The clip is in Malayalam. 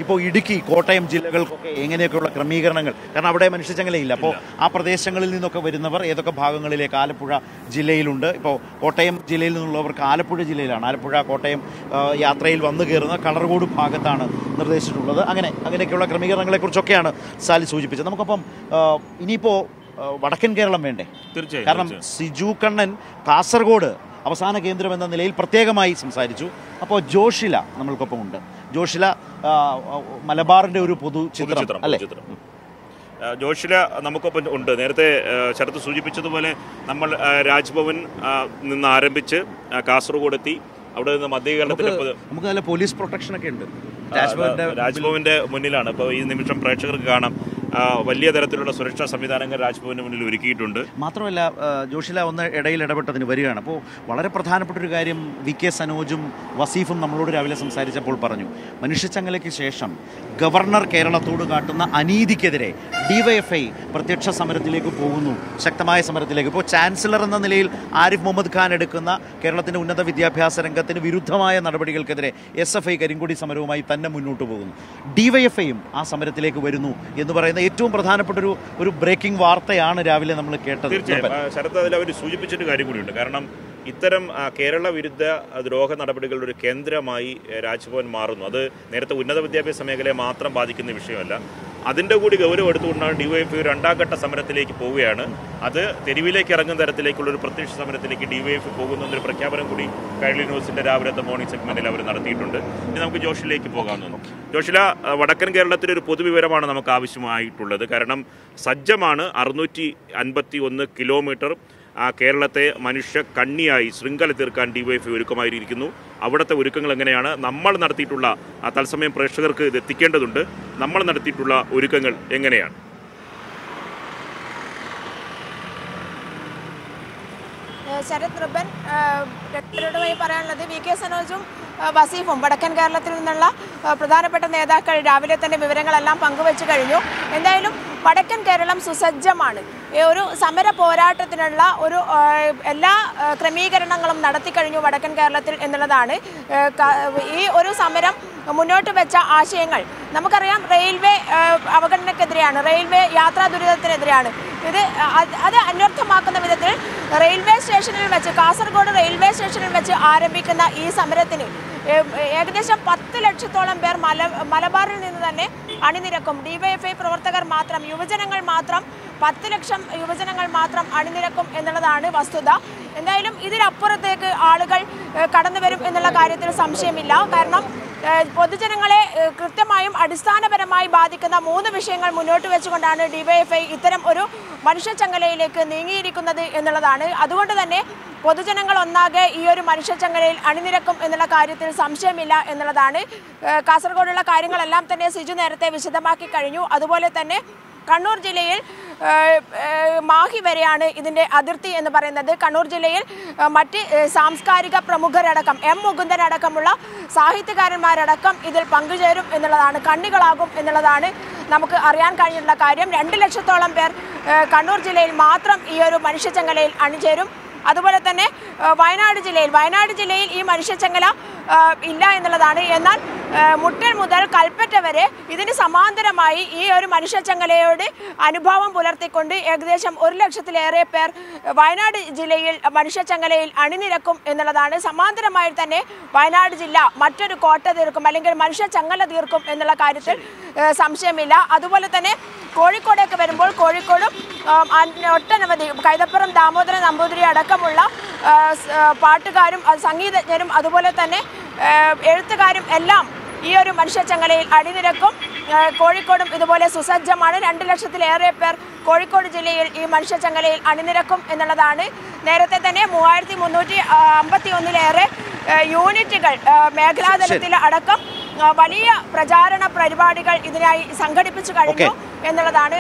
ഇപ്പോൾ ഇടുക്കി കോട്ടയം ജില്ലകൾക്കൊക്കെ എങ്ങനെയൊക്കെയുള്ള ക്രമീകരണങ്ങൾ കാരണം അവിടെ മനുഷ്യച്ചങ്ങലയില്ല അപ്പോൾ ആ പ്രദേശങ്ങളിൽ നിന്നൊക്കെ വരുന്നവർ ഏതൊക്കെ ഭാഗങ്ങളിലേക്ക് ആലപ്പുഴ ജില്ലയിലുണ്ട് ഇപ്പോൾ കോട്ടയം ജില്ലയിൽ നിന്നുള്ളവർക്ക് ആലപ്പുഴ ജില്ലയിലാണ് ആലപ്പുഴ കോട്ടയം ആ, യാത്രയിൽ വന്നു കയറുന്ന കളർകോട് ഭാഗത്താണ് നിർദ്ദേശിച്ചിട്ടുള്ളത് അങ്ങനെ അങ്ങനെയൊക്കെയുള്ള ക്രമീകരണങ്ങളെക്കുറിച്ചൊക്കെയാണ് സാലി സൂചിപ്പിച്ചത് നമുക്കപ്പം ആ, ഇനിയിപ്പോൾ ആ, വടക്കൻ കേരളം വേണ്ടേ തീർച്ചയായും കാരണം സിജു കണ്ണൻ കാസർഗോഡ് അവസാന കേന്ദ്രം എന്ന നിലയിൽ പ്രത്യേകമായി സംസാരിച്ചു അപ്പോൾ ജോഷില നമ്മൾക്കൊപ്പം ഉണ്ട് ജോഷില ആ, മലബാറിന്റെ ഒരു പൊതു ചിത്രം പൊതുചിത്രം, അല്ലേ പൊതുചിത്രം. ആ, ജോഷില നമുക്കൊപ്പം ഉണ്ട് നേരത്തെ ആ, ശരത്ത് സൂചിപ്പിച്ചതുപോലെ നമ്മൾ ആ, രാജ്ഭവൻ ആ, നിന്ന് ആരംഭിച്ച് ആ, കാസർഗോഡ് എത്തി അവിടെ നിന്ന് മധ്യകേരളത്തിന്റെ പൊതു- നമുക്ക് നല്ല പോലീസ് പ്രൊട്ടക്ഷൻ ഒക്കെ ഉണ്ട് ആ, രാജ്ഭവന്റെ രാജ്ഭവന്റെ മുന്നിലാണ് ഇപ്പോൾ ഈ നിമിഷം പ്രേക്ഷകർക്ക് കാണാം ആ, വലിയ തരത്തിലുള്ള സുരക്ഷാ സംവിധാനങ്ങൾ രാജ്ഭവന്റെ മുന്നിൽ ഒരുക്കിയിട്ടുണ്ട് മാത്രമല്ല ആ, ജോഷില ഒന്ന് ഇടയിൽ ഇടപെട്ടതിന് വരികയാണ് അപ്പോൾ വളരെ പ്രധാനപ്പെട്ട ഒരു കാര്യം വി കെ സനോജും വസീഫും നമ്മളോട് രാവിലെ സംസാരിച്ചപ്പോൾ പറഞ്ഞു മനുഷ്യച്ചങ്ങലയ്ക്ക് ശേഷം ഗവർണർ കേരളത്തോട് കാട്ടുന്ന അനീതിക്കെതിരെ ഡിവൈഎഫ്ഐ പ്രത്യക്ഷ സമരത്തിലേക്ക് പോകുന്നു ശക്തമായ സമരത്തിലേക്ക് ഇപ്പോൾ ചാൻസലർ എന്ന നിലയിൽ ആരിഫ് മുഹമ്മദ് ഖാൻ എടുക്കുന്ന കേരളത്തിൻ്റെ ഉന്നത വിദ്യാഭ്യാസ രംഗത്തിന് വിരുദ്ധമായ നടപടികൾക്കെതിരെ എസ് എഫ് ഐ കരിങ്കൊടി സമരവുമായി തന്നെ മുന്നോട്ട് പോകുന്നു ഡിവൈഎഫ്ഐയും ആ സമരത്തിലേക്ക് വരുന്നു എന്ന് പറയുന്ന ഏറ്റവും പ്രധാനപ്പെട്ട ഒരു ഒരു ബ്രേക്കിംഗ് വാർത്തയാണ് രാവിലെ നമ്മൾ കേട്ടത് തീർച്ചയായും ആ, ശരത്ത് അതിൽ അവർ സൂചിപ്പിച്ചൊരു കാര്യം കൂടിയുണ്ട് കാരണം ഇത്തരം ആ, കേരള വിരുദ്ധ ആ, ദ്രോഹ നടപടികളുടെ ഒരു കേന്ദ്രമായി ഏ, രാജ്ഭവൻ മാറുന്നു അത് നേരത്തെ ഉന്നത വിദ്യാഭ്യാസ മേഖലയെ മാത്രം ബാധിക്കുന്ന വിഷയമല്ല അതിൻ്റെ കൂടി ഗൗരവം എടുത്തുകൊണ്ടാണ് ഡിവൈഎഫ്ഐ ഒരു രണ്ടാം ഘട്ട സമരത്തിലേക്ക് പോവുകയാണ് അത് തെരുവിലേക്ക് ഇറങ്ങുന്ന തരത്തിലേക്കുള്ള ഒരു പ്രത്യക്ഷ സമരത്തിലേക്ക് ഡിവൈഎഫ്ഐ പോകുന്നു എന്നൊരു പ്രഖ്യാപനം കൂടി കൈരളി ന്യൂസിന്റെ രാവിലത്തെ മോർണിംഗ് സെഗ്മെന്റിൽ അവർ നടത്തിയിട്ടുണ്ട് ഇനി നമുക്ക് ജോഷിലേക്ക് പോകാമെന്നു ജോഷില ആ, വടക്കൻ കേരളത്തിലെ ഒരു പൊതുവിവരമാണ് നമുക്ക് ആവശ്യമായിട്ടുള്ളത് കാരണം സജ്ജമാണ് അറുന്നൂറ്റി അൻപത്തി ഒന്ന് കിലോമീറ്റർ ആ കേരളത്തെ മനുഷ്യ കണ്ണിയായി ശൃംഖല തീർക്കാൻ ഡിവൈഎഫ്ഐ ഒരുക്കമായിരിക്കുന്നു അവിടുത്തെ ഒരുക്കങ്ങൾ എങ്ങനെയാണ് നമ്മൾ നടത്തിയിട്ടുള്ള ആ തത്സമയം പ്രേക്ഷകർക്ക് ഇത് എത്തിക്കേണ്ടതുണ്ട് നമ്മൾ നടത്തിയിട്ടുള്ള ഒരുക്കങ്ങൾ എങ്ങനെയാണ് ഏഹ് ശരത് റിബൻ രണ്ടരോടുമായി പറയാനുള്ളത് വി കെ സനോജും ഏഹ് വസീഫും വടക്കൻ കേരളത്തിൽ നിന്നുള്ള ഏഹ് പ്രധാനപ്പെട്ട നേതാക്കൾ രാവിലെ തന്നെ വിവരങ്ങളെല്ലാം പങ്കുവച്ചു കഴിഞ്ഞു എന്തായാലും വടക്കൻ കേരളം സുസജ്ജമാണ് ഈ ഒരു സമര പോരാട്ടത്തിനുള്ള ഒരു ഏഹ് എല്ലാ ഏഹ് ക്രമീകരണങ്ങളും നടത്തിക്കഴിഞ്ഞു വടക്കൻ കേരളത്തിൽ എന്നുള്ളതാണ് ഏഹ് ക- ഈ ഒരു സമരം മുന്നോട്ട് വെച്ച ആശയങ്ങൾ നമുക്കറിയാം റെയിൽവേ ഏഹ് അവഗണനക്കെതിരെയാണ് റെയിൽവേ യാത്രാ ദുരിതത്തിനെതിരെയാണ് ഇത് അത് അത് അന്വർത്ഥമാക്കുന്ന വിധത്തിൽ റെയിൽവേ സ്റ്റേഷനിൽ വെച്ച് കാസർഗോഡ് റെയിൽവേ സ്റ്റേഷനിൽ വെച്ച് ആരംഭിക്കുന്ന ഈ സമരത്തിന് ഏ- ഏകദേശം പത്ത് ലക്ഷത്തോളം പേർ മല മലബാറിൽ നിന്ന് തന്നെ അണിനിരക്കും ഡിവൈഎഫ്ഐ പ്രവർത്തകർ മാത്രം യുവജനങ്ങൾ മാത്രം പത്ത് ലക്ഷം യുവജനങ്ങൾ മാത്രം അണിനിരക്കും എന്നുള്ളതാണ് വസ്തുത എന്തായാലും ഇതിനപ്പുറത്തേക്ക് ആളുകൾ ഏ, കടന്നു വരും എന്നുള്ള കാര്യത്തിൽ സംശയമില്ല കാരണം ഏഹ് പൊതുജനങ്ങളെ ഏഹ് കൃത്യമായും അടിസ്ഥാനപരമായി ബാധിക്കുന്ന മൂന്ന് വിഷയങ്ങൾ മുന്നോട്ട് വെച്ചുകൊണ്ടാണ് ഡിവൈഎഫ്ഐ ഇത്തരം ഒരു മനുഷ്യച്ചങ്ങലയിലേക്ക് നീങ്ങിയിരിക്കുന്നത് എന്നുള്ളതാണ് അതുകൊണ്ട് തന്നെ പൊതുജനങ്ങൾ ഒന്നാകെ ഈ ഒരു മനുഷ്യച്ചങ്ങലയിൽ അണിനിരക്കും എന്നുള്ള കാര്യത്തിൽ സംശയമില്ല എന്നുള്ളതാണ് ഏഹ് കാസർഗോഡുള്ള കാര്യങ്ങളെല്ലാം തന്നെ സിജു നേരത്തെ വിശദമാക്കി കഴിഞ്ഞു അതുപോലെ തന്നെ കണ്ണൂർ ജില്ലയിൽ ഏഹ്, ഏഹ്, മാഹി വരെയാണ് ഇതിൻ്റെ അതിർത്തി എന്ന് പറയുന്നത് കണ്ണൂർ ജില്ലയിൽ ഏഹ്, മറ്റ് ഏഹ്, സാംസ്കാരിക പ്രമുഖരടക്കം എം മുകുന്ദൻ അടക്കമുള്ള സാഹിത്യകാരന്മാരടക്കം ഇതിൽ പങ്കുചേരും എന്നുള്ളതാണ് കണ്ണികളാകും എന്നുള്ളതാണ് നമുക്ക് അറിയാൻ കഴിഞ്ഞിട്ടുള്ള കാര്യം രണ്ട് ലക്ഷത്തോളം പേർ ഏഹ്, കണ്ണൂർ ജില്ലയിൽ മാത്രം ഈ ഒരു മനുഷ്യച്ചങ്ങലയിൽ അണിചേരും അതുപോലെ തന്നെ ഏഹ്, വയനാട് ജില്ലയിൽ വയനാട് ജില്ലയിൽ ഈ മനുഷ്യച്ചങ്ങല ഏഹ്, ഇല്ല എന്നുള്ളതാണ് എന്നാൽ ഏഹ്, മുട്ടൽ മുതൽ കൽപ്പറ്റ വരെ ഇതിന് സമാന്തരമായി ഈ ഒരു മനുഷ്യച്ചങ്ങലയോട് അനുഭാവം പുലർത്തിക്കൊണ്ട് ഏകദേശം ഒരു ലക്ഷത്തിലേറെ പേർ വയനാട് ജില്ലയിൽ മനുഷ്യച്ചങ്ങലയിൽ അണിനിരക്കും എന്നുള്ളതാണ് സമാന്തരമായി തന്നെ വയനാട് ജില്ല മറ്റൊരു കോട്ട തീർക്കും അല്ലെങ്കിൽ മനുഷ്യച്ചങ്ങല തീർക്കും എന്നുള്ള കാര്യത്തിൽ ഏഹ്, സംശയമില്ല അതുപോലെ തന്നെ കോഴിക്കോടേക്ക് വരുമ്പോൾ കോഴിക്കോടും ആം, അൻ- ഒട്ടനവധി കൈതപ്പുറം ദാമോദരൻ നമ്പൂതിരി അടക്കമുള്ള ആ, സ്- ആ, പാട്ടുകാരും അത് സംഗീതജ്ഞരും അതുപോലെ തന്നെ ആ, എഴുത്തുകാരും എല്ലാം ഈ ഒരു മനുഷ്യച്ചങ്ങലയിൽ അണിനിരക്കും ആ, കോഴിക്കോടും ഇതുപോലെ സുസജ്ജമാണ് രണ്ട് ലക്ഷത്തിലേറെ പേർ കോഴിക്കോട് ജില്ലയിൽ ഈ മനുഷ്യച്ചങ്ങലയിൽ അണിനിരക്കും എന്നുള്ളതാണ് നേരത്തെ തന്നെ മൂവായിരത്തി മുന്നൂറ്റി അമ്പത്തി ഒന്നിലേറെ യൂണിറ്റുകൾ ആ, മേഖലാതലത്തിൽ അടക്കം ആ, വലിയ പ്രചാരണ പരിപാടികൾ ഇതിനായി സംഘടിപ്പിച്ചു കഴിഞ്ഞു എന്നുള്ളതാണ്